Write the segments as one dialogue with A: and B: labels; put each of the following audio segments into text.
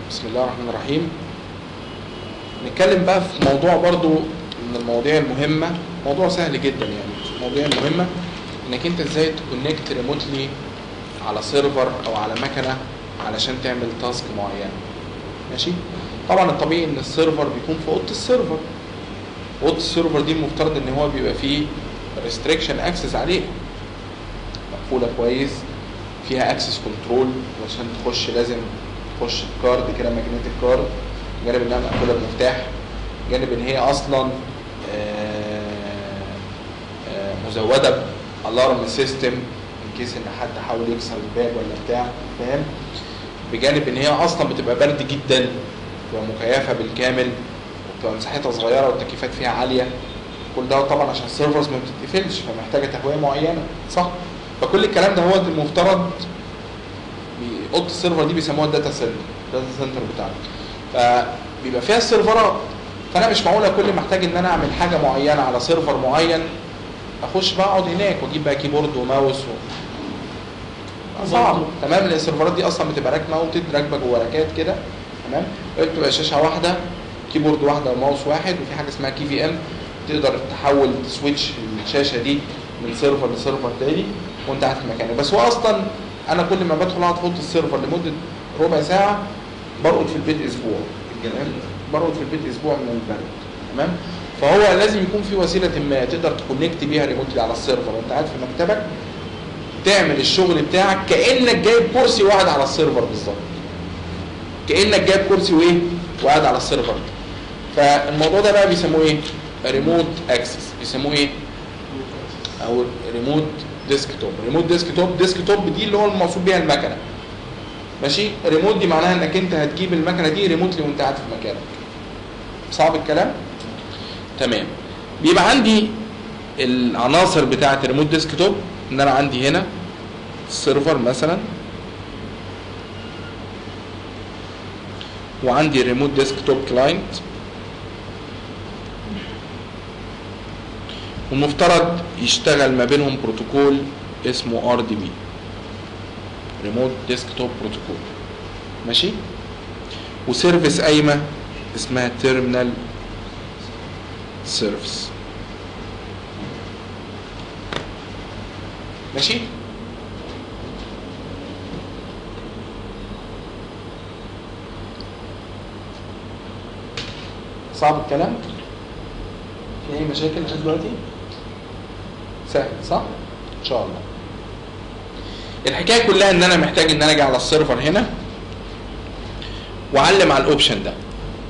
A: بسم الله الرحمن الرحيم نتكلم بقى في موضوع برضو من المواضيع المهمة موضوع سهل جدا يعني المواضيع المهمة انك انت ازاي تكونكت ريموتلي على سيرفر او على مكنة علشان تعمل تاسك معينة ماشي طبعا الطبيعي ان السيرفر بيكون في اوضه السيرفر اوضه السيرفر دي المفترض ان هو بيبقى فيه ريستريكشن اكسس عليه مقفوله كويس فيها اكسس كنترول عشان تخش لازم تخش بكارد كده ماجنتيك كارد جانب انها مقفوله بمفتاح جانب ان هي اصلا آه، آه، مزوده بالارم سيستم ان كيس ان حد حاول يكسر الباب ولا بتاع فاهم بجانب ان هي اصلا بتبقى برد جدا بتبقى مكيفه بالكامل وبتبقى مساحتها صغيره والتكييفات فيها عاليه كل ده طبعا عشان السيرفرز ما بتتقفلش فمحتاجه تهويه معينه صح فكل الكلام ده هو المفترض بي- اوضه السيرفر دي بيسموها الداتا سنتر الداتا سنتر بتاعنا فبيبقى فيها السيرفرات فانا مش معقوله كل ما احتاج ان انا اعمل حاجه معينه على سيرفر معين اخش بقى اقعد هناك واجيب بقى كيبورد وماوس و... صعب تمام لان السيرفرات دي اصلا بتبقى راكبه ماونتد راكبه جوه راكات كده تمام بتبقى شاشه واحده كيبورد واحده وماوس واحد وفي حاجه اسمها كي في ام تقدر تحول تسويتش الشاشه دي من سيرفر لسيرفر تاني وانت قاعد في مكانك بس هو اصلا انا كل ما بدخل اقعد في اوضه السيرفر لمده ربع ساعه برقد في البيت اسبوع تمام برقد في البيت اسبوع من البرد تمام فهو لازم يكون في وسيله ما تقدر تكونكت بيها ريموتلي على السيرفر وانت قاعد في مكتبك تعمل الشغل بتاعك كانك جايب كرسي وقاعد على السيرفر بالظبط كانك جايب كرسي وايه وقاعد على السيرفر فالموضوع ده بقى بيسموه ايه ريموت اكسس بيسموه ايه او ريموت ديسكتوب ريموت ديسكتوب ديسكتوب دي اللي هو المقصود بيها المكنه ماشي ريموت دي معناها انك انت هتجيب المكنه دي ريموتلي وانت قاعد في مكانك صعب الكلام تمام بيبقى عندي العناصر بتاعه الريموت ديسكتوب ان انا عندي هنا السيرفر مثلا وعندي ريموت ديسكتوب كلاينت والمفترض يشتغل ما بينهم بروتوكول اسمه ار دي بي ريموت ديسكتوب بروتوكول ماشي وسيرفيس قايمه اسمها تيرمينال سيرفيس ماشي صعب الكلام في اي مشاكل لحد دلوقتي سهل صح ان شاء الله الحكايه كلها ان انا محتاج ان انا اجي على السيرفر هنا واعلم على الاوبشن ده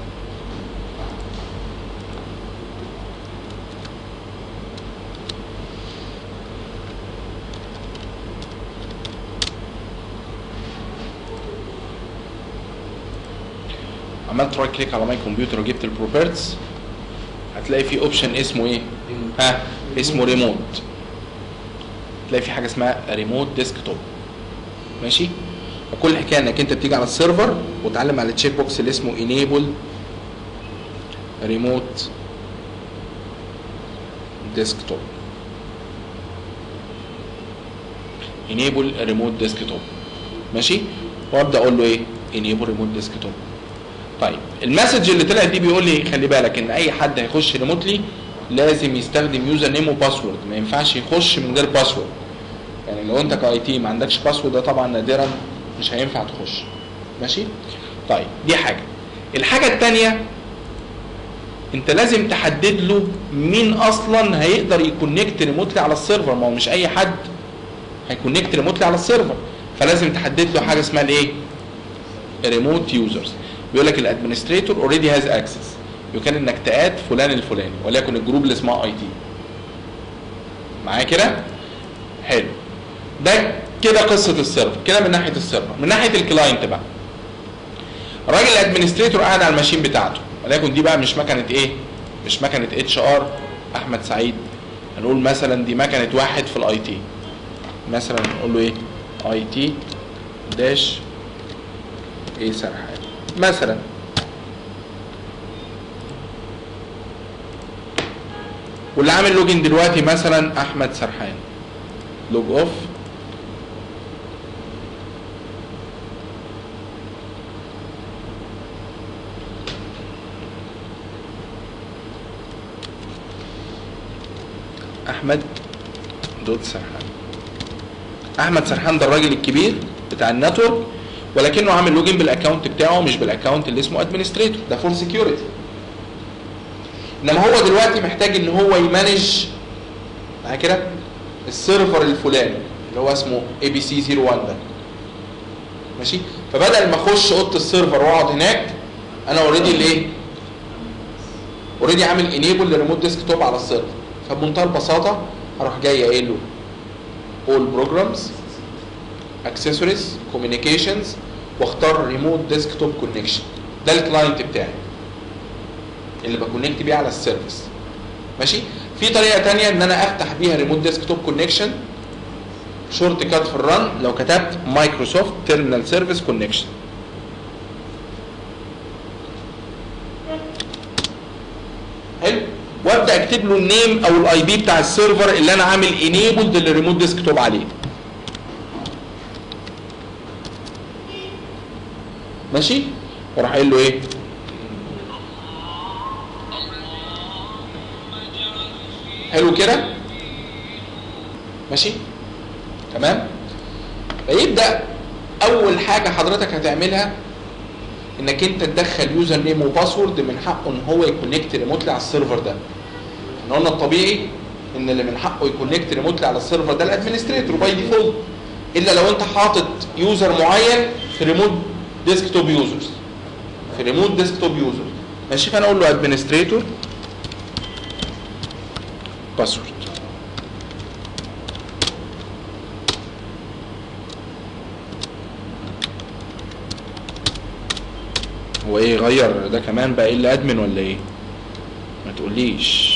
A: عملت رايت كليك على ماي كمبيوتر وجبت البروبرتس هتلاقي في اوبشن اسمه ايه ها اسمه ريموت تلاقي في حاجه اسمها ريموت ديسكتوب ماشي فكل الحكايه انك انت بتيجي على السيرفر وتعلم على التشيك بوكس اللي اسمه انيبل ريموت ديسكتوب انيبل ريموت ديسكتوب ماشي وابدا اقول له ايه انيبل ريموت ديسكتوب طيب المسج اللي طلعت دي بيقول لي خلي بالك ان اي حد هيخش ريموتلي لازم يستخدم يوزر نيم وباسورد ما ينفعش يخش من غير باسورد يعني لو انت كاي تي ما عندكش باسورد ده طبعا نادرا مش هينفع تخش ماشي طيب دي حاجه الحاجه الثانيه انت لازم تحدد له مين اصلا هيقدر يكونكت ريموتلي على السيرفر ما هو مش اي حد هيكونكت ريموتلي على السيرفر فلازم تحدد له حاجه اسمها الايه ريموت يوزرز بيقول لك الادمنستريتور اوريدي هاز اكسس يمكن انك تاد فلان الفلاني وليكن الجروب اللي اسمها اي تي معايا كده حلو ده كده قصه السيرفر كده من ناحيه السيرفر من ناحيه الكلاينت بقى الراجل الادمنستريتور قاعد على الماشين بتاعته وليكن دي بقى مش مكنه ايه مش مكنه اتش ار احمد سعيد هنقول مثلا دي مكنه واحد في الاي تي مثلا نقول له ايه اي تي داش ايه سرحان مثلا واللي عامل لوجن دلوقتي مثلا احمد سرحان لوج اوف احمد دوت سرحان احمد سرحان ده الراجل الكبير بتاع النتورك ولكنه عامل لوجين بالاكونت بتاعه مش بالاكونت اللي اسمه ادمنستريتور ده فور سكيورتي انما هو دلوقتي محتاج ان هو يمانج معايا كده السيرفر الفلاني اللي هو اسمه اي بي سي 01 ده ماشي فبدل ما اخش اوضه السيرفر واقعد هناك انا اوريدي الايه اوريدي عامل انيبل لريموت ديسك توب على السيرفر فبمنتهى البساطه هروح جاي قايل له all programs accessories communications واختار ريموت ديسك توب كونكشن ده الكلاينت بتاعي اللي بكونكت بيه على السيرفيس ماشي في طريقه تانية ان انا افتح بيها ريموت ديسك توب كونكشن شورت كات في الرن لو كتبت مايكروسوفت تيرمينال سيرفيس كونكشن حلو وابدا اكتب له النيم او الاي بي بتاع السيرفر اللي انا عامل انيبلد للريموت ديسك توب عليه ماشي وراح قايل له ايه حلو كده ماشي تمام فيبدا اول حاجه حضرتك هتعملها انك انت تدخل يوزر نيم وباسورد من حقه ان هو يكونكت ريموتلي على السيرفر ده احنا قلنا الطبيعي ان اللي من حقه يكونكت ريموتلي على السيرفر ده الادمنستريتور باي ديفولت الا لو انت حاطط يوزر معين في ريموت ديسك توب يوزرز في ريموت ديسك توب يوزر ماشي فانا اقول له ادمنستريتور باسورد هو ايه غير ده كمان بقى ايه اللي ادمن ولا ايه ما تقوليش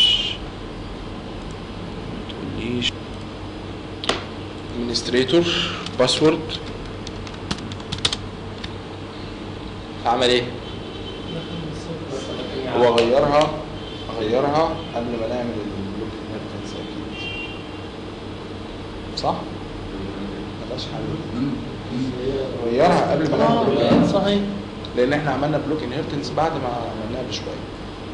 A: ما تقوليش ادمنستريتور باسورد عمل ايه هو غيرها غيرها قبل ما نعمل البلوك انهيرتنس اكيد صح بلاش حل غيرها قبل ما نعمل البلوك
B: آه، صحيح
A: لان احنا عملنا بلوك انهيرتنس بعد ما عملناها بشويه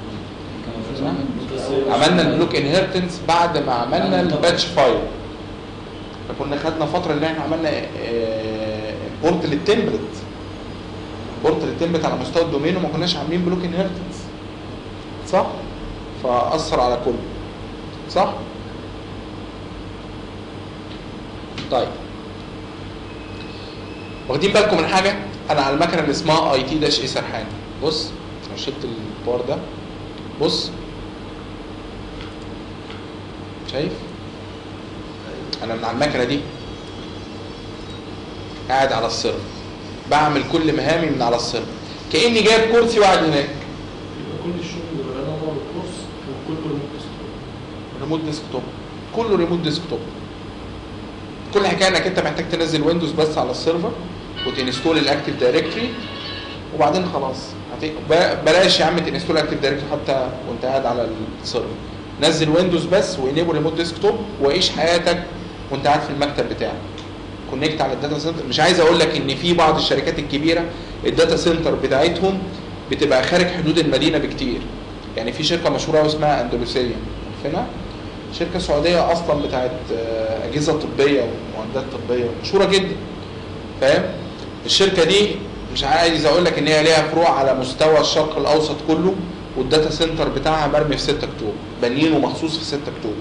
A: عملنا البلوك انهيرتنس بعد ما عملنا الباتش فايل فكنا خدنا فتره اللي احنا عملنا امبورت للتمبلت امبورت للتمبلت على مستوى الدومين وما كناش عاملين بلوك انهيرتنس صح فاثر على كله صح طيب واخدين بالكم من حاجه انا على المكنه اللي اسمها اي تي داش اي سرحان بص لو شلت البار ده بص شايف انا من على المكنه دي قاعد على السيرفر بعمل كل مهامي من على السيرفر كاني جايب كرسي وقاعد هناك
B: يبقى كل الشغل اللي بدأناه هو الكورس وكله ريموت ديسكتوب
A: ريموت ديسك توب كله ريموت ديسك توب كل حكايه انك انت محتاج تنزل ويندوز بس على السيرفر وتنستول الاكتيف دايركتوري وبعدين خلاص هت- ب- بلاش يا عم تنستول الاكتيف دايركتوري حتى وانت قاعد على السيرفر نزل ويندوز بس وانيبل ريموت ديسك توب وعيش حياتك وانت قاعد في المكتب بتاعك كونكت على الداتا سنتر مش عايز اقول لك ان في بعض الشركات الكبيره الداتا سنتر بتاعتهم بتبقى خارج حدود المدينه بكتير يعني في شركه مشهوره قوي اسمها اندلسيه عارفينها شركه سعوديه اصلا بتاعت آه، اجهزه طبيه ومعدات طبيه مشهوره جدا فاهم الشركه دي مش عايز اقول لك ان هي ليها فروع على مستوى الشرق الاوسط كله والداتا سنتر بتاعها مرمي في 6 اكتوبر بانيينه مخصوص في 6 اكتوبر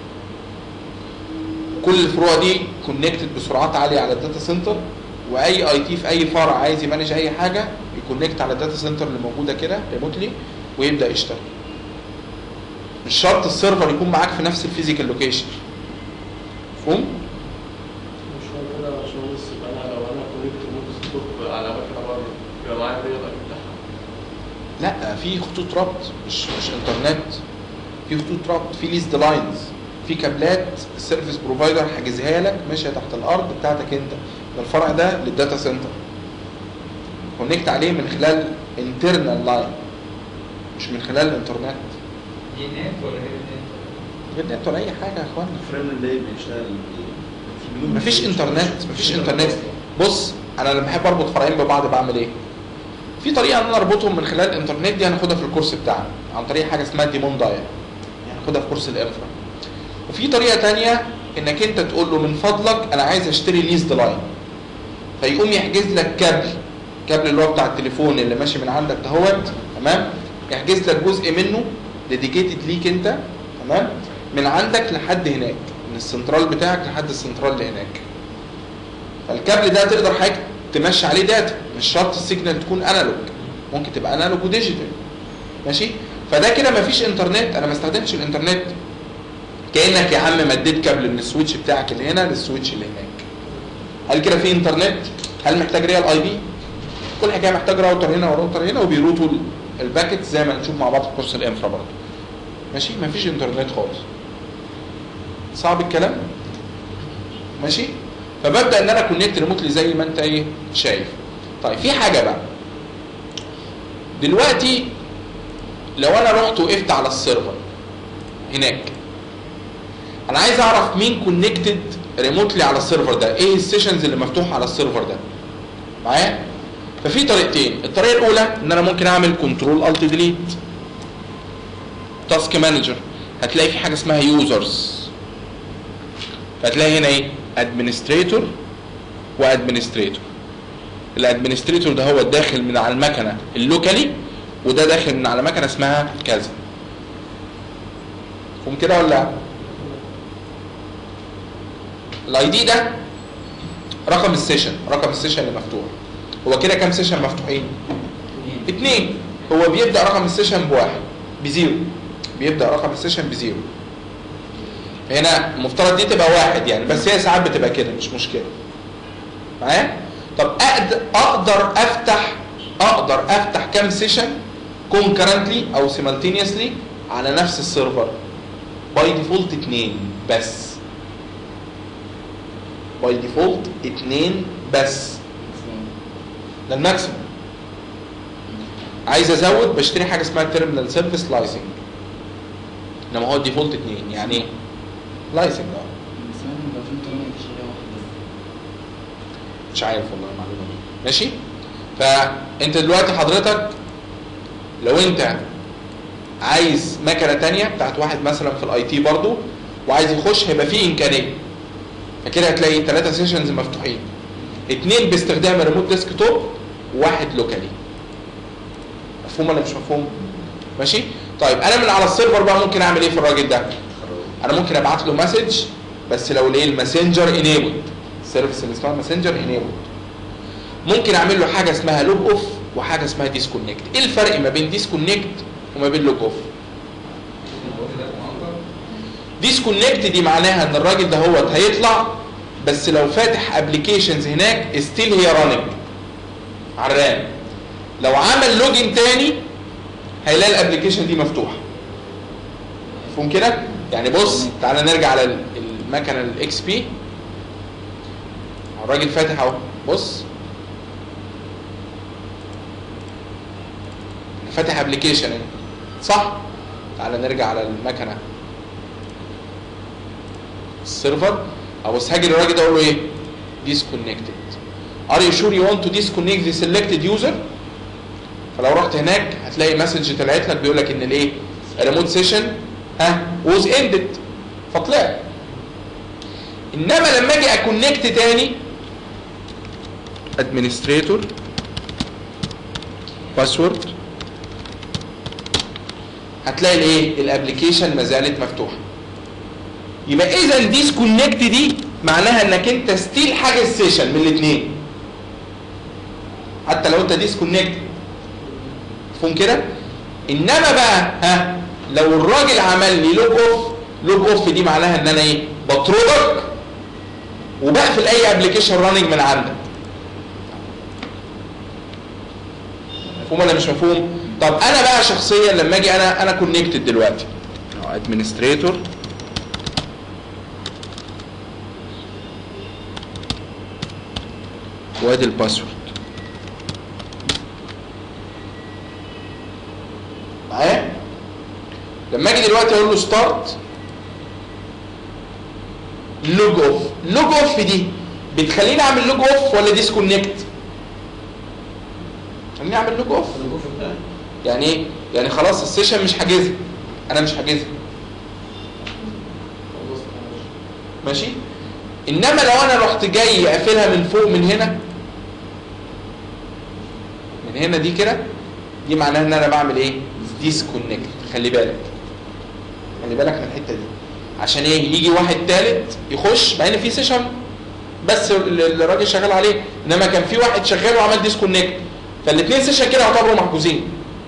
A: كل الفروع دي كونكتد بسرعات عاليه على الداتا سنتر واي اي تي في اي فرع عايز يمانج اي حاجه يكونكت على الداتا سنتر اللي موجوده كده ريموتلي ويبدا يشتغل مش شرط السيرفر يكون معاك في نفس الفيزيكال لوكيشن مفهوم
B: مش هو كده يا باشمهندس يبقى انا لو انا كونكت ريموت ديسكتوب على مكنه بره يبقى معايا الريال اي بتاعها
A: لا في خطوط ربط مش مش انترنت في خطوط ربط في ليست لاينز في كابلات السيرفيس بروفايدر حاجزها لك ماشيه تحت الارض بتاعتك انت ده الفرع ده للداتا سنتر كونكت عليه من خلال انترنال لاين مش من خلال الانترنت
C: دي نت ولا غير نت؟
A: غير نت ولا اي حاجه يا اخوانا
D: الفريم اللي بيشتغل
A: مفيش انترنت مفيش انترنت بص انا لما بحب اربط فرعين ببعض بعمل ايه في طريقه ان انا اربطهم من خلال الانترنت دي هناخدها في الكورس بتاعنا عن طريق حاجه اسمها ديمون داير يعني هناخدها في كورس الانفرا وفي طريقه تانية انك انت تقول له من فضلك انا عايز اشتري ليزد لاين فيقوم يحجز لك كابل كابل اللي هو بتاع التليفون اللي ماشي من عندك دهوت تمام يحجز لك جزء منه ديديكيتد ليك انت تمام من عندك لحد هناك من السنترال بتاعك لحد السنترال اللي هناك فالكابل ده تقدر حضرتك تمشي عليه داتا مش شرط السيجنال تكون انالوج ممكن تبقى انالوج وديجيتال ماشي فده كده مفيش انترنت انا ما استخدمتش الانترنت كانك يا عم مديت كابل من السويتش بتاعك اللي هنا للسويتش اللي هناك هل كده في انترنت هل محتاج ريال اي بي كل حكايه محتاج راوتر هنا وراوتر هنا وبيروتوا ال- الباكت زي ما هنشوف مع بعض في كورس الانفرا برضه ماشي مفيش انترنت خالص صعب الكلام ماشي فببدا ان انا كونكت ريموتلي زي ما انت ايه شايف طيب في حاجه بقى دلوقتي لو انا رحت وقفت على السيرفر هناك انا عايز اعرف مين كونكتد ريموتلي على السيرفر ده ايه السيشنز اللي مفتوحه على السيرفر ده معايا ففي طريقتين الطريقه الاولى ان انا ممكن اعمل كنترول الت ديليت تاسك مانجر هتلاقي في حاجه اسمها يوزرز فهتلاقي هنا ايه ادمنستريتور وادمنستريتور الادمنستريتور ده هو داخل من على المكنه اللوكالي وده داخل من على مكنه اسمها كذا فهم كده ولا لا؟ الاي دي ده رقم السيشن رقم السيشن اللي مفتوح هو كده كام سيشن مفتوحين اتنين هو بيبدا رقم السيشن بواحد بزيرو بيبدا رقم السيشن بزيرو هنا المفترض دي تبقى واحد يعني بس هي ساعات بتبقى كده مش مشكله معايا طب أقدر, اقدر افتح اقدر افتح كام سيشن كونكرنتلي او سيمالتينيوسلي على نفس السيرفر باي ديفولت اتنين بس باي ديفولت اتنين بس ده الماكسيموم عايز ازود بشتري حاجه اسمها تيرمينال سيرفيس لايسنج انما هو الديفولت اتنين يعني ايه؟ لايسنج اه مش عارف والله المعلومه دي ماشي فانت دلوقتي حضرتك لو انت عايز مكنه تانية بتاعت واحد مثلا في الاي تي برضو وعايز يخش هيبقى فيه امكانيه فكده هتلاقي ثلاثه سيشنز مفتوحين اثنين باستخدام الريموت ديسك توب وواحد لوكالي مفهوم ولا مش مفهوم ماشي طيب انا من على السيرفر بقى ممكن اعمل ايه في الراجل ده انا ممكن ابعت له مسج بس لو الايه الماسنجر انيبلد السيرفيس اللي اسمها ماسنجر انيبلد ممكن اعمل له حاجه اسمها لوج اوف وحاجه اسمها ديسكونكت ايه الفرق ما بين ديسكونكت وما بين لوج اوف ديسكونكت دي معناها ان الراجل ده هو هيطلع بس لو فاتح ابلكيشنز هناك ستيل هي راننج على الرام لو عمل لوجن تاني هيلاقي الابلكيشن دي مفتوحه مفهوم كده يعني بص تعالى نرجع على ال- المكنه الاكس بي الراجل فاتح اهو بص فاتح ابلكيشن صح تعالى نرجع على المكنه السيرفر ابص هاجي للراجل ده اقول له ايه disconnected are you sure you want to disconnect the selected user فلو رحت هناك هتلاقي مسج طلعت لك بيقول لك ان الايه الريموت سيشن ها was ended فطلعت انما لما اجي اكونكت تاني administrator باسورد هتلاقي الايه الابلكيشن ما زالت مفتوحه يبقى اذا ديسكونكت دي معناها انك انت ستيل حاجه السيشن من الاثنين حتى لو انت ديسكونكت مفهوم كده انما بقى ها لو الراجل عمل لي لوج اوف لوج اوف دي معناها ان انا ايه بطردك وبقفل اي ابلكيشن راننج من عندك مفهوم ولا مش مفهوم طب انا بقى شخصيا لما اجي انا انا كونكتد دلوقتي ادمنستريتور وادي الباسورد معايا لما اجي دلوقتي اقول له ستارت لوج اوف لوج اوف دي بتخليني اعمل لوج اوف ولا ديسكونكت خليني اعمل لوج اوف يعني ايه يعني خلاص السيشن مش حاجزها انا مش حاجزها
B: خلصت
A: ماشي انما لو انا رحت جاي اقفلها من فوق من هنا من هنا دي كده دي معناها ان انا بعمل ايه ديسكونكت خلي بالك خلي بالك من الحته دي عشان ايه يجي واحد تالت يخش مع ان في سيشن بس ال- الراجل شغال عليه انما كان في واحد شغال وعمل ديسكونكت فالاثنين سيشن كده يعتبروا محجوزين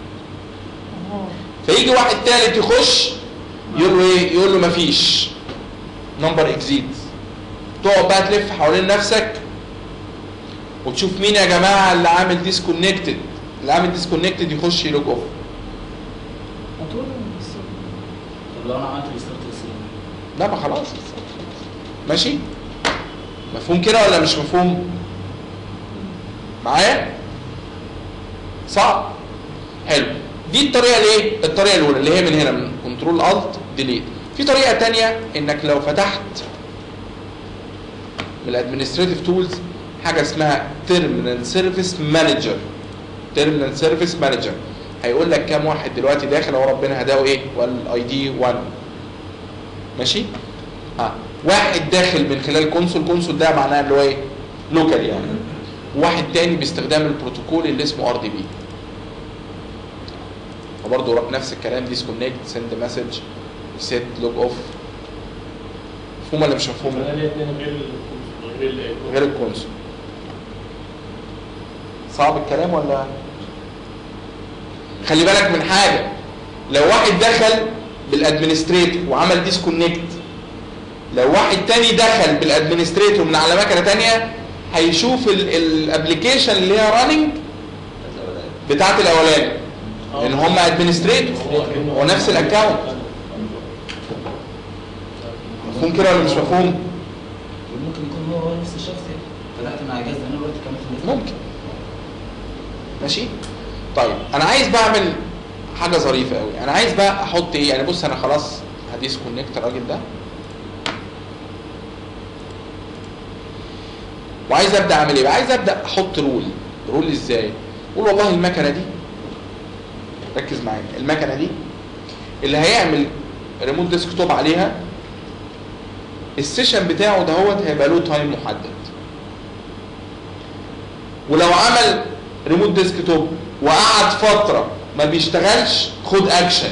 A: فيجي واحد تالت يخش يقول له ايه يقول له مفيش نمبر اكزيد تقعد بقى تلف حوالين نفسك وتشوف مين يا جماعه اللي عامل ديسكونكتد اللي عامل ديسكونكتد يخش يلوج اوف
D: هتقول له بس طب لو انا عملت ريستارت للسيرفر
A: لا ما خلاص ماشي مفهوم كده ولا مش مفهوم معايا صعب حلو دي الطريقه الايه الطريقه الاولى اللي هي من هنا من كنترول الت ديليت في طريقه تانية انك لو فتحت من الادمنستريتيف تولز حاجه اسمها تيرمينال سيرفيس مانجر تيرمينال سيرفيس مانجر هيقول لك كام واحد دلوقتي داخل هو ربنا هداه ايه والاي دي 1 ماشي ها واحد داخل من خلال كونسول كونسول ده معناه اللي هو ايه لوكال يعني واحد تاني باستخدام البروتوكول اللي اسمه ار دي بي وبرضه نفس الكلام ديسكونكت سند مسج سيت لوج اوف مفهوم ولا مش مفهوم
B: انا ليه اتنين غير ال- غير ال-
A: غير الكونسول صعب الكلام ولا خلي بالك من حاجه لو واحد دخل بالادمنستريتور وعمل ديسكونكت لو واحد تاني دخل بالادمنستريتور من على مكنه تانية هيشوف الابلكيشن اللي هي راننج بتاعت الاولاني لان هم ادمنستريتور هو نفس الاكونت مفهوم كده ولا مش مفهوم؟
D: ممكن يكون هو هو نفس الشخص يعني فتحت مع جهاز انا دلوقتي كمان في النت.
A: ممكن ماشي طيب انا عايز بقى اعمل حاجه ظريفه قوي انا عايز بقى احط ايه يعني بص انا خلاص هديس كونكت الراجل ده وعايز ابدا اعمل ايه بقى عايز ابدا احط رول رول ازاي قول والله المكنه دي ركز معايا المكنه دي اللي هيعمل ريموت ديسكتوب عليها السيشن بتاعه دهوت هيبقى له تايم محدد ولو عمل ريموت ديسكتوب وقعد فتره ما بيشتغلش خد اكشن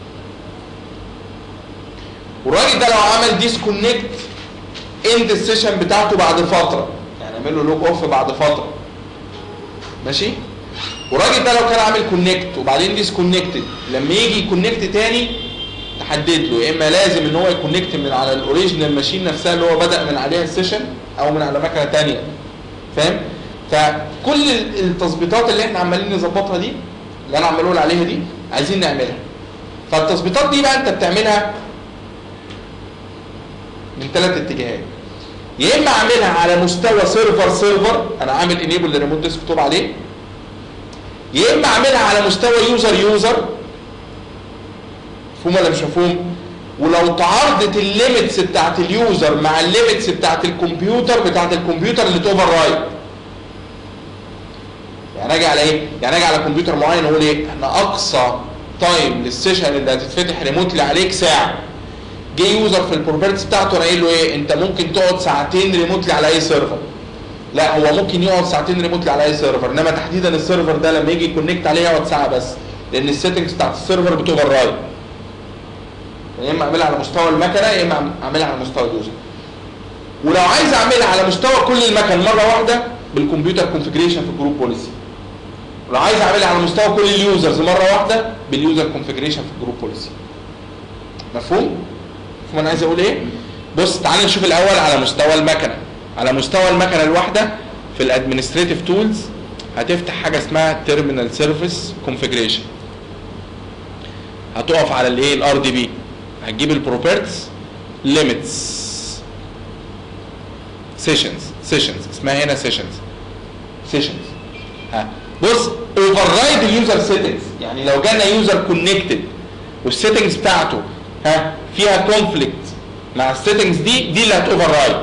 A: والراجل ده لو عمل ديسكونكت اند السيشن بتاعته بعد فتره يعني اعمل له لوج اوف بعد فتره ماشي والراجل ده لو كان عامل كونكت وبعدين ديسكونكتد لما يجي يكونكت تاني تحدد له يا اما لازم ان هو يكونكت من على الاوريجينال ماشين نفسها اللي هو بدا من عليها السيشن او من على مكنه تانيه فاهم فكل التظبيطات اللي احنا عمالين نظبطها دي اللي انا عمال اقول عليها دي عايزين نعملها فالتظبيطات دي بقى انت بتعملها من ثلاث اتجاهات يا اما اعملها على مستوى سيرفر سيرفر انا عامل انيبل للريموت ديسكتوب عليه يا اما اعملها على مستوى يوزر يوزر مفهوم ولا مش مفهوم ولو تعارضت الليميتس بتاعت اليوزر مع الليميتس بتاعت الكمبيوتر بتاعت الكمبيوتر اللي توفر رايت يعني اجي على ايه يعني اجي على كمبيوتر معين اقول ايه احنا اقصى تايم للسيشن اللي هتتفتح ريموتلي عليك ساعه جه يوزر في البروبرتيز بتاعته انا قايل له ايه انت ممكن تقعد ساعتين ريموتلي على اي سيرفر لا هو ممكن يقعد ساعتين ريموتلي على اي سيرفر انما تحديدا السيرفر ده لما يجي يكونكت عليه يقعد ساعه بس لان السيتنجز بتاعت السيرفر بتوفر رايت يا اما اعملها على مستوى المكنه يا اما اعملها على مستوى اليوزر ولو عايز اعملها على مستوى كل المكن مره واحده بالكمبيوتر كونفجريشن في الجروب بوليسي ولو عايز اعملها على مستوى كل اليوزرز مره واحده باليوزر كونفجريشن في الجروب بوليسي مفهوم مفهوم انا عايز اقول ايه بص تعال نشوف الاول على مستوى المكنه على مستوى المكنه الواحده في الادمنستريتيف تولز هتفتح حاجه اسمها تيرمينال سيرفيس كونفجريشن هتقف على الايه الار دي بي هتجيب البروبرتس ليميتس سيشنز سيشنز اسمها هنا سيشنز سيشنز ها بص اوفر رايد اليوزر سيتنجز يعني لو جانا يوزر كونكتد والسيتنجز بتاعته ها فيها كونفليكت مع السيتنجز دي دي اللي هتوفر رايد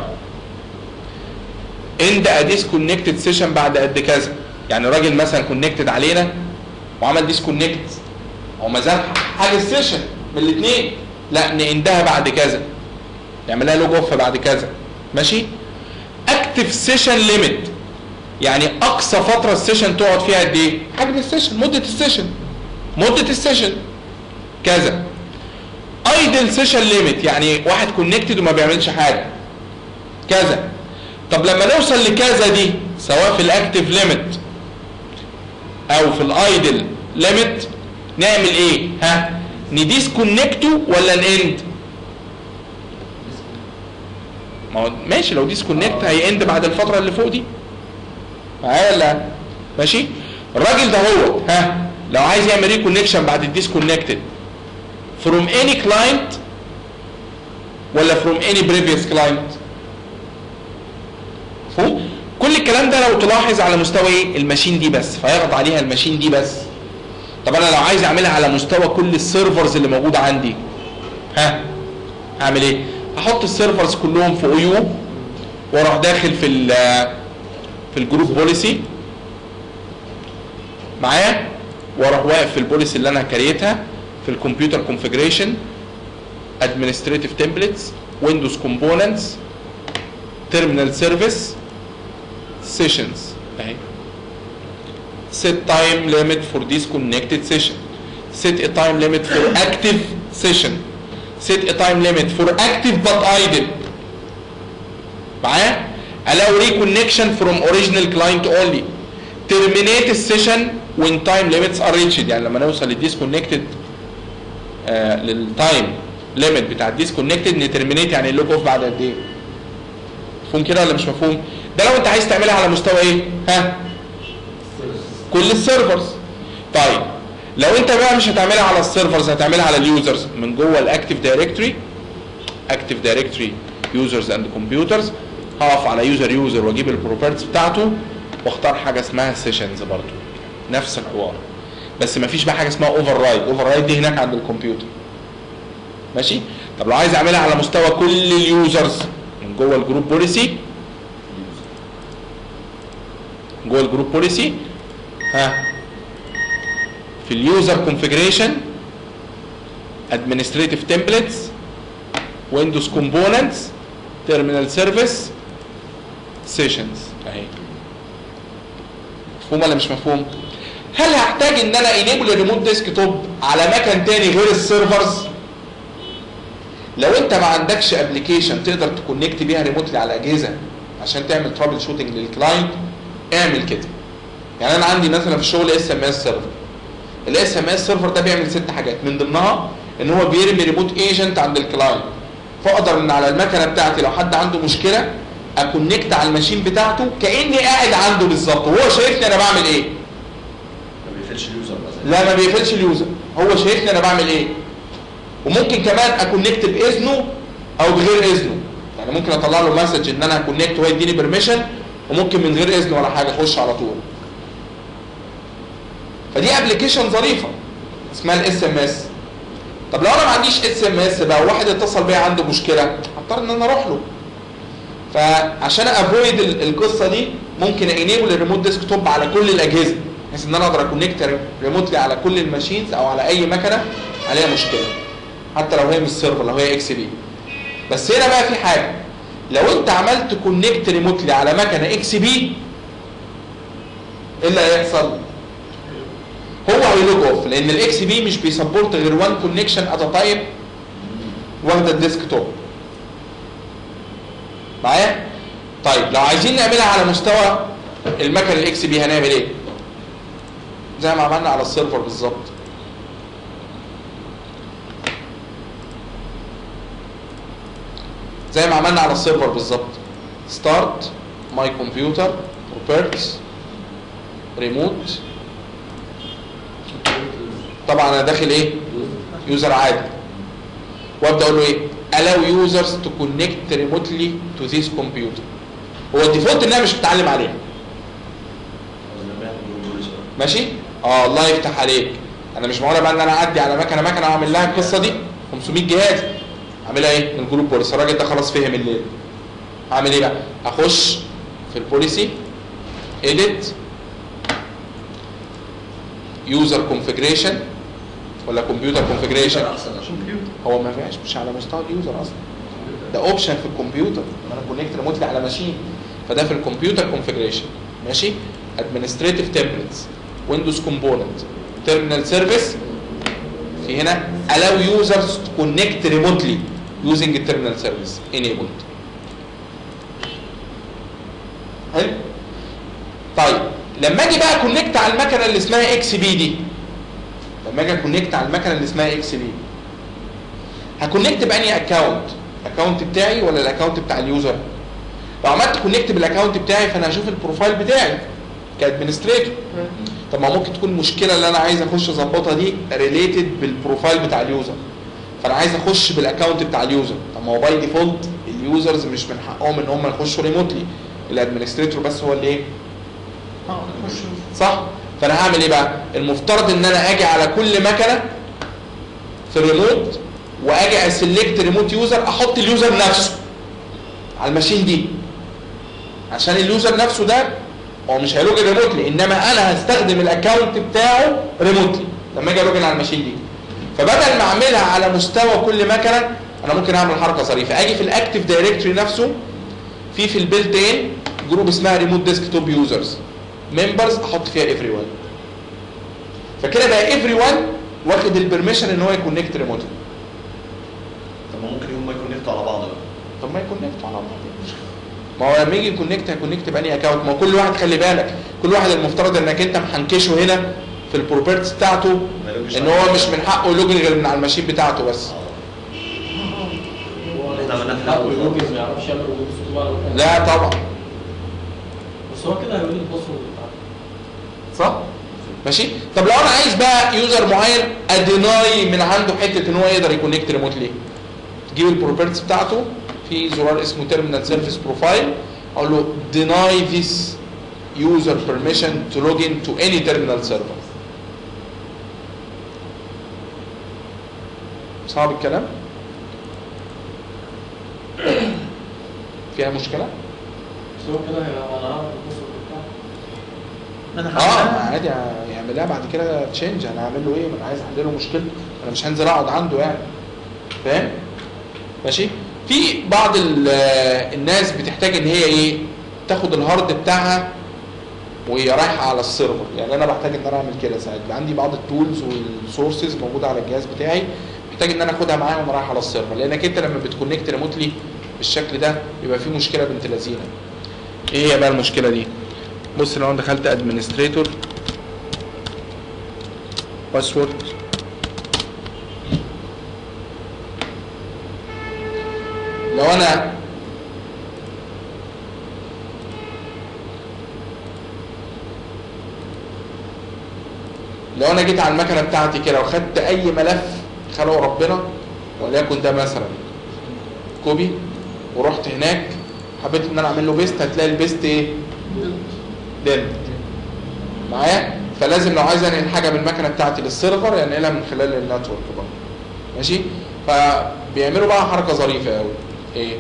A: اند اديس كونكتد سيشن بعد قد كذا يعني راجل مثلا كونكتد علينا وعمل ديسكونكت هو ما زال حاجه السيشن من الاثنين لا نندها بعد كذا يعملها لوج اوف بعد كذا ماشي اكتف سيشن ليميت يعني اقصى فتره السيشن تقعد فيها قد ايه حجم السيشن مده السيشن مده السيشن كذا ايدل سيشن ليميت يعني واحد كونكتد وما بيعملش حاجه كذا طب لما نوصل لكذا دي سواء في الاكتف ليميت او في الايدل ليميت نعمل ايه ها نديسكونكته ولا ناند ما هو ماشي لو ديسكونكت هيند بعد الفتره اللي فوق دي معايا ولا ماشي الراجل ده هو ها لو عايز يعمل ري كونكشن بعد الديسكونكتد from any client ولا from any previous client مفهوم كل الكلام ده لو تلاحظ على مستوى ايه الماشين دي بس فيضغط عليها الماشين دي بس طب انا لو عايز اعملها على مستوى كل السيرفرز اللي موجوده عندي ها هعمل ايه هحط السيرفرز كلهم في او يو واروح داخل في ال في الجروب بوليسي معايا واروح واقف في البوليسي اللي انا كريتها في الكمبيوتر كونفيجريشن ادمنستريتيف تمبلتس ويندوز كومبوننتس terminal service sessions اهي set time limit for disconnected session set a time limit for active session set a time limit for active but idle معايا allow reconnection from original client only terminate the session when time limits are reached يعني لما نوصل للديسكونكتد آه للتايم ليميت بتاع الديسكونكتد نترمينيت يعني اللوج اوف بعد قد ايه مفهوم كده ولا مش مفهوم ده لو انت عايز تعملها على مستوى ايه ها كل السيرفرز طيب لو انت بقى مش هتعملها على السيرفرز هتعملها على اليوزرز من جوه الاكتيف دايركتوري اكتيف دايركتوري يوزرز اند كمبيوترز هقف على يوزر يوزر واجيب البروبرتيز بتاعته واختار حاجه اسمها سيشنز برضو نفس الحوار بس مفيش بقى حاجه اسمها اوفر رايد اوفر رايد دي هناك عند الكمبيوتر ماشي طب لو عايز اعملها على مستوى كل اليوزرز من جوه الجروب بوليسي جوه الجروب بوليسي ها في اليوزر كونفيجريشن ادمنستريتيف تمبلتس ويندوز كومبوننتس تيرمينال سيرفيس سيشنز اهي مفهوم ولا مش مفهوم هل هحتاج ان انا انيبل الريموت ديسك توب على مكان تاني غير السيرفرز لو انت ما عندكش ابلكيشن تقدر تكونكت بيها ريموتلي على اجهزه عشان تعمل ترابل شوتنج للكلاينت اعمل كده يعني انا عندي مثلا في الشغل اس ام اس سيرفر الاس ام اس سيرفر ده بيعمل ست حاجات من ضمنها ان هو بيرمي ريموت ايجنت عند الكلاينت فاقدر ان على المكنه بتاعتي لو حد عنده مشكله اكونكت على الماشين بتاعته كاني قاعد عنده بالظبط وهو شايفني انا بعمل ايه
E: ما بيقفلش اليوزر مثلا
A: لا ما بيقفلش اليوزر هو شايفني انا بعمل ايه وممكن كمان اكونكت باذنه او بغير اذنه يعني ممكن اطلع له مسج ان انا هكونكت وهو يديني بيرميشن وممكن من غير اذن ولا حاجه اخش على طول فدي ابلكيشن ظريفه اسمها الاس ام اس طب لو انا ما عنديش اس ام اس بقى وواحد اتصل بيا عنده مشكله هضطر ان انا اروح له فعشان افويد القصه دي ممكن انيبل الريموت ديسك توب على كل الاجهزه بحيث ان انا اقدر اكونكت ريموتلي على كل الماشينز او على اي مكنه عليها مشكله حتى لو هي مش سيرفر لو هي اكس بي بس هنا بقى في حاجه لو انت عملت كونكت ريموتلي على مكنه اكس بي ايه اللي هيحصل؟ هو هيلوج اوف لان الاكس بي مش بيسبورت غير وان كونكشن ات ا تايم واخده الديسك توب معايا؟ طيب لو عايزين نعملها على مستوى المكنه الاكس بي هنعمل ايه؟ زي ما عملنا على السيرفر بالظبط زي ما عملنا على السيرفر بالظبط ستارت ماي كمبيوتر بروبرتس ريموت طبعا انا داخل ايه يوزر عادي وابدا اقول له ايه allow users to connect remotely to this computer هو الديفولت انها مش بتعلم عليها ماشي اه الله يفتح عليك انا مش معقوله بقى ان انا اعدي على مكنه مكنه واعمل لها القصه دي 500 جهاز اعملها ايه من الجروب بوليسي الراجل ده خلاص فهم الليل هعمل ايه بقى اخش في البوليسي edit يوزر كونفيجريشن ولا كمبيوتر كونفيجريشن
E: احسن عشان كمبيوتر
A: هو ما فيهاش مش على مستوى اليوزر اصلا ده اوبشن في الكمبيوتر ان انا كونكت ريموتلي على ماشين فده في الكمبيوتر كونفيجريشن ماشي ادمنستريتيف تمبلتس ويندوز كومبوننت تيرمينال سيرفيس في هنا allow users to connect remotely using the terminal service enabled حلو طيب لما اجي بقى كونكت على المكنه اللي اسمها اكس بي دي لما اجي كونكت على المكنه اللي اسمها اكس بي هكونكت باني اكونت الاكونت بتاعي ولا الاكونت بتاع اليوزر لو عملت كونكت بالاكونت بتاعي فانا هشوف البروفايل بتاعي كادمنستريتور طب ما ممكن تكون المشكله اللي انا عايز اخش اظبطها دي ريليتد بالبروفايل بتاع اليوزر فانا عايز اخش بالاكونت بتاع اليوزر طب ما هو باي ديفولت اليوزرز مش من حقهم ان هم يخشوا ريموتلي الادمنستريتور بس هو اللي ايه صح فانا هعمل ايه بقى المفترض ان انا اجي على كل مكنه في الريموت واجي اسلكت ريموت يوزر احط اليوزر نفسه على الماشين دي عشان اليوزر نفسه ده هو مش هيلوجن ريموتلي انما انا هستخدم الاكونت بتاعه ريموتلي لما اجي الوجن على الماشين دي فبدل ما اعملها على مستوى كل مكنه انا ممكن اعمل حركه ظريفه اجي في الاكتف دايركتوري نفسه في في البيلت ان جروب اسمها ريموت ديسك توب يوزرز ممبرز احط فيها افري ون فكده بقى افري ون واخد البرميشن ان هو يكونكت ريموتلي
E: طب ما ممكن هم يكونكتوا على بعض بقى
A: طب ما يكونكتوا على بعض ما هو لما يجي يكونكت هيكونكت باني اكونت ما هو كل واحد خلي بالك كل واحد المفترض انك انت محنكشه هنا في البروبرتيز بتاعته
E: ما يلوجش
A: ان
E: على
A: هو
E: بعض.
A: مش من حقه يلوجن غير من على الماشين بتاعته بس
B: هو
E: إحنا عملنا في
B: حقه
E: الأول
B: يلوجن ما يعرفش يعمل وجود صوت بقى ولا حاجة.
A: لا طبعا
B: بس هو كده هيقول لي الباسورد بتاعته
A: صح ماشي طب لو انا عايز بقى يوزر معين اديناي من عنده حته ان هو يقدر يكونكت ريموتلي تجيب البروبرتيز بتاعته في زرار اسمه تيرمينال سيرفيس بروفايل اقول له deny this user permission to log in to any terminal server صعب الكلام فيها مشكله
B: بس هو كده هيبقى انا عارف الباسورد بتاعته
A: اه عادي يعملها بعد كده تشينج انا هعمل له ايه ما انا عايز احل له مشكلته انا مش هنزل اقعد عنده يعني فاهم ماشي في بعض ال- الناس بتحتاج ان هي ايه تاخد الهارد بتاعها وهي رايحه على السيرفر يعني انا بحتاج ان انا اعمل كده ساعات بيبقى عندي بعض التولز والسورسز موجوده على الجهاز بتاعي محتاج ان انا اخدها معايا وانا رايح على السيرفر لانك انت لما بتكونكت ريموتلي بالشكل ده بيبقى في مشكله بنت لذينه ايه هي بقى المشكله دي بص لو انا دخلت ادمنستريتور باسورد لو انا لو انا جيت على المكنه بتاعتي كده وخدت اي ملف خلقه ربنا وليكن ده مثلا كوبي ورحت هناك حبيت ان انا اعمل له بيست هتلاقي البيست ايه ديمت معايا فلازم لو عايز انقل حاجه من المكنه بتاعتي للسيرفر ينقلها من خلال النتورك بقى ماشي فبيعملوا بقى حركه ظريفه قوي ايه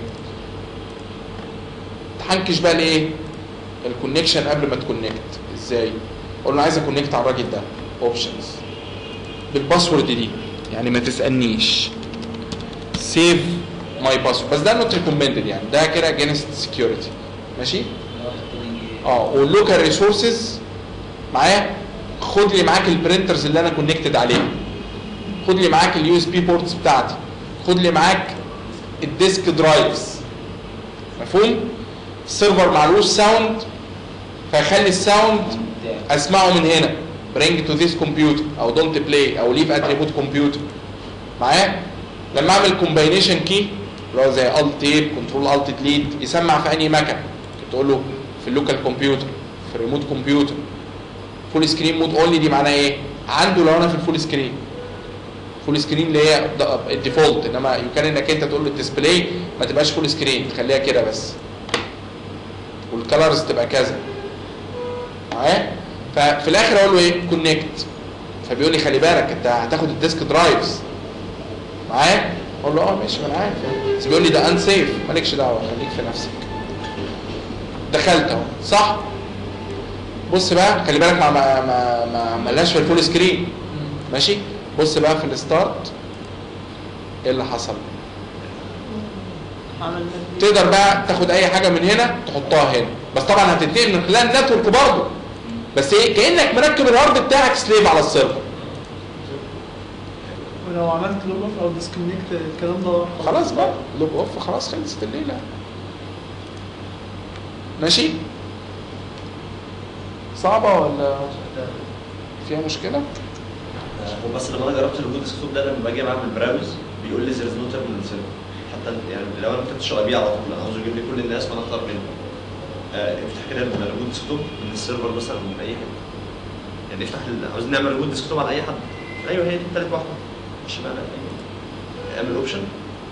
A: تحنكش بقى الايه الكونكشن قبل ما تكونكت ازاي اقول له عايز اكونكت على الراجل ده اوبشنز بالباسورد دي يعني ما تسالنيش سيف ماي باسورد بس ده نوت ريكومندد يعني ده كده اجينست سكيورتي ماشي
D: لو واحد تاني جه-
A: اه واللوكال ريسورسز معايا خد لي معاك البرنترز اللي انا كونكتد عليها خد لي معاك اليو اس بي بورتس بتاعتي خد لي معاك الديسك درايفز مفهوم السيرفر معلوش ساوند فيخلي الساوند
D: بتاعي.
A: اسمعه من هنا برينج تو ذيس كمبيوتر او دونت بلاي او ليف ات ريموت كمبيوتر معايا لما اعمل كومباينيشن كي اللي هو زي الت تيب كنترول الت ديليت يسمع في انهي مكنه تقول له في اللوكال كمبيوتر في الريموت كمبيوتر فول سكرين مود اونلي دي معناها ايه عنده لو انا في الفول سكرين فول سكرين اللي هي الديفولت انما يمكن انك انت تقول له الديسبلاي ما تبقاش فول سكرين تخليها كده بس والكالرز تبقى كذا معايا ففي الاخر اقول له ايه كونكت فبيقول لي خلي بالك انت هتاخد الديسك درايفز معايا اقول له اه ماشي ما انا عارف بس بيقول لي ده ان سيف مالكش دعوه خليك في نفسك دخلت اهو صح بص بقى خلي بالك ما ما ما, ما ملهاش في الفول سكرين ماشي بص بقى في الستارت ايه اللي حصل
F: عملنا
A: تقدر بقى تاخد اي حاجه من هنا تحطها هنا بس طبعا هتنتقل من خلال النتورك برضه بس ايه كانك مركب الهارد بتاعك سليف على السيرفر
F: ولو عملت لوج اوف او ديسكونكت الكلام ده
A: خلاص بقى لوج اوف خلاص خلصت الليله ماشي صعبه ولا فيها مشكله
E: هو بس لما انا جربت الوجود ديسكتوب ده لما باجي بعمل براوز بيقول لي زيرز نو تيرمينال سيرفر حتى يعني لو انا ما كتبتش اي بي على طول انا عاوز اجيب لي كل الناس وانا اختار منهم آه، افتح كده الوجود ديسكتوب من السيرفر مثلا من اي حته يعني افتح ال- عاوز نعمل وجود ديسكتوب على اي حد ايوه هي دي تالت واحده مش معنى اعمل اوبشن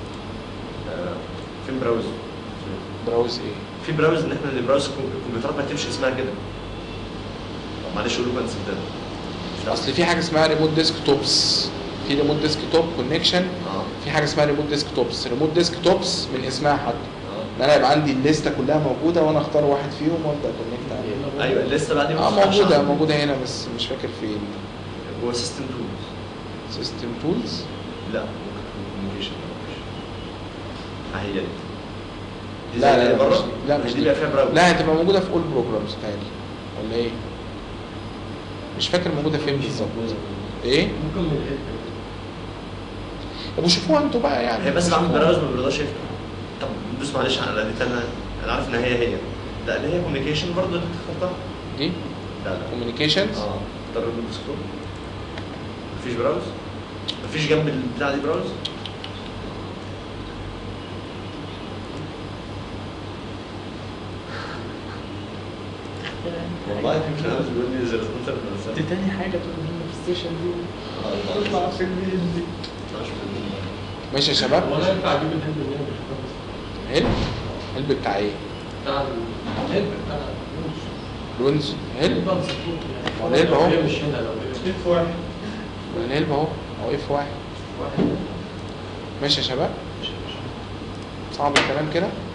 E: فين براوز
A: براوز ايه
E: في براوز ان احنا نبراوز الكم- الكمبيوترات ما تمشي اسمها كده طب معلش قولوا كان سبتها
A: اصل في حاجه اسمها ريموت ديسك توبس في ريموت ديسك توب كونكشن
E: اه
A: في حاجه اسمها ريموت ديسك توبس ريموت ديسك توبس من اسمها حتى
E: اه
A: ان انا يبقى عندي الليسته كلها موجوده وانا اختار واحد فيهم وابدا كونكت عليه
E: ايوه لسه بعدين
A: اه موجوده موجوده هنا بس مش فاكر فين
E: هو سيستم تولز
A: سيستم تولز
E: لا ممكن تكون كوميونيكيشن هي دي دي
A: لا
E: زي
A: لا
E: اللي
A: لا
E: بره
A: مش دي. لا مش
E: دي
A: دي
E: بقى فيها براوز
A: لا هتبقى موجوده في اول بروجرامز تاني ولا ايه مش فاكر موجوده فين بالظبط ايه
B: ممكن من الهيلب
A: طب شوفوها انتوا بقى يعني
E: هي بس بعد
A: شوفوها.
E: براوز ما بيرضاش يفتح طب دوس معلش على دي انا انا عارف ان هي هي لا اللي هي كوميونيكيشن برضه اللي انت اخترتها
A: دي
E: لا لا
A: كوميونيكيشنز
E: اه اختار الديسكتوب مفيش براوز مفيش جنب البتاع دي براوز والله في براوز بيقول لي زي سبونسر
F: دي تاني حاجة تقول لنا في السيشن دي تطلع في الميل دي
A: ماشي يا شباب
B: هو انا ينفع اجيب الهيلب اللي هي بتختار
A: هيلب هيلب بتاع ايه
B: بتاع الهيلب بتاع الفلوس
A: لونز هيلب
B: الهيلب بقى مسكوت يعني
A: هو الهيلب أهو.
B: لو هي مش هنا لو هي
F: في واحد
A: الهيلب اهو اهو اف واحد
B: واحد
A: ماشي يا شباب صعب الكلام كده